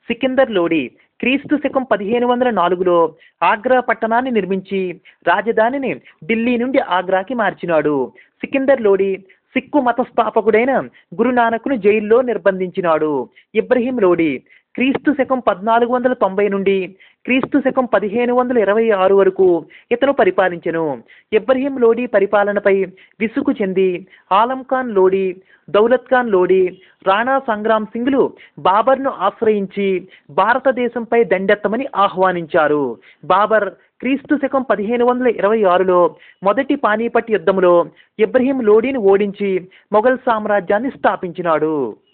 సికిందర్ లోడి క్రీస్తు శకం పదిహేను వందల నాలుగులో ఆగ్రా పట్టణాన్ని నిర్మించి రాజధానిని ఢిల్లీ నుండి ఆగ్రాకి మార్చినాడు సికిందర్ లోడి సిక్కు మత స్థాపకుడైన గురునానక్ను జైల్లో నిర్బంధించినాడు ఇబ్రహీం లోడి క్రీస్తు శకం పద్నాలుగు వందల తొంభై నుండి క్రీస్తు శకం పదిహేను వందల ఇరవై ఆరు వరకు ఇతను పరిపాలించెను ఇబ్రహీం లోడి పరిపాలనపై విసుగు చెంది ఆలం ఖాన్ లోడి దౌలత్ ఖాన్ లోడి రాణా సంగ్రామ్ సింగ్లు బాబర్ను ఆశ్రయించి భారతదేశంపై దండెత్తమని ఆహ్వానించారు బాబర్ క్రీస్తు శకం పదిహేను వందల ఇరవై ఆరులో మొదటి పానీపట్ యుద్ధంలో ఇబ్రహీం లోడీని ఓడించి మొఘల్ సామ్రాజ్యాన్ని స్థాపించినాడు